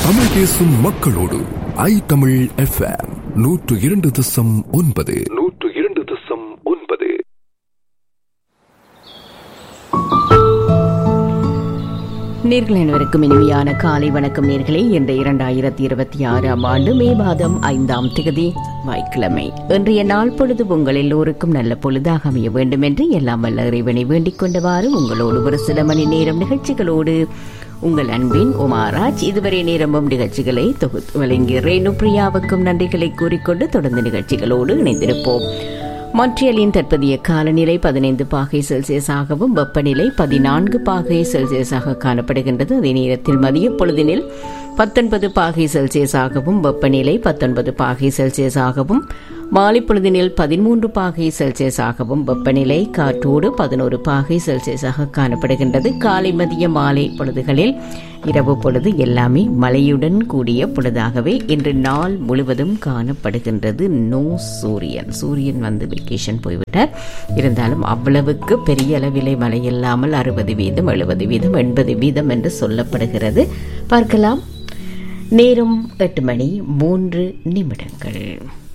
தமிழ் பேசும் மக்களோடு ஐ தமிழ் எஃப்எம் நூற்று இரண்டு தசம் ஒன்பது நூற்று இரண்டு தசம் ஒன்பது நேர்கள் அனைவருக்கும் இனிமையான காலை வணக்கம் நேர்களே இன்று இரண்டாயிரத்தி இருபத்தி ஆறாம் ஆண்டு மே மாதம் ஐந்தாம் திகதி வாய்க்கிழமை இன்றைய நாள் பொழுது உங்கள் எல்லோருக்கும் நல்ல பொழுதாக அமைய வேண்டும் என்று எல்லாம் வல்ல இறைவனை வேண்டிக் கொண்டவாறு உங்களோடு ஒரு சில மணி நேரம் நிகழ்ச்சிகளோடு உங்கள் அன்பின் உமாராஜ் இதுவரை நேரமும் நிகழ்ச்சிகளை தொகுத்து வழங்கிய ரேணு பிரியாவுக்கும் நன்றிகளை கூறிக்கொண்டு தொடர்ந்து நிகழ்ச்சிகளோடு இணைந்திருப்போம் மான்ட்ரியலின் தற்போதைய காலநிலை பதினைந்து பாகை செல்சியஸாகவும் வெப்பநிலை பதினான்கு பாகை செல்சியஸாக காணப்படுகின்றது அதே நேரத்தில் மதிய பொழுதினில் பத்தொன்பது பாகை செல்சியஸாகவும் வெப்பநிலை பத்தொன்பது பாகை செல்சியஸாகவும் மாலை பொழுதினில் பதிமூன்று பாகை செல்சியஸாகவும் வெப்பநிலை காற்றோடு பதினோரு பாகை செல்சியஸாக காணப்படுகின்றது காலை மதிய மாலை பொழுதுகளில் இரவு பொழுது எல்லாமே மழையுடன் கூடிய பொழுதாகவே இன்று நாள் முழுவதும் காணப்படுகின்றது நோ சூரியன் சூரியன் வந்து வெக்கேஷன் போய்விட்டார் இருந்தாலும் அவ்வளவுக்கு பெரிய அளவிலே மழை இல்லாமல் அறுபது வீதம் எழுபது வீதம் எண்பது வீதம் என்று சொல்லப்படுகிறது பார்க்கலாம் நேரம் எட்டு மணி மூன்று நிமிடங்கள்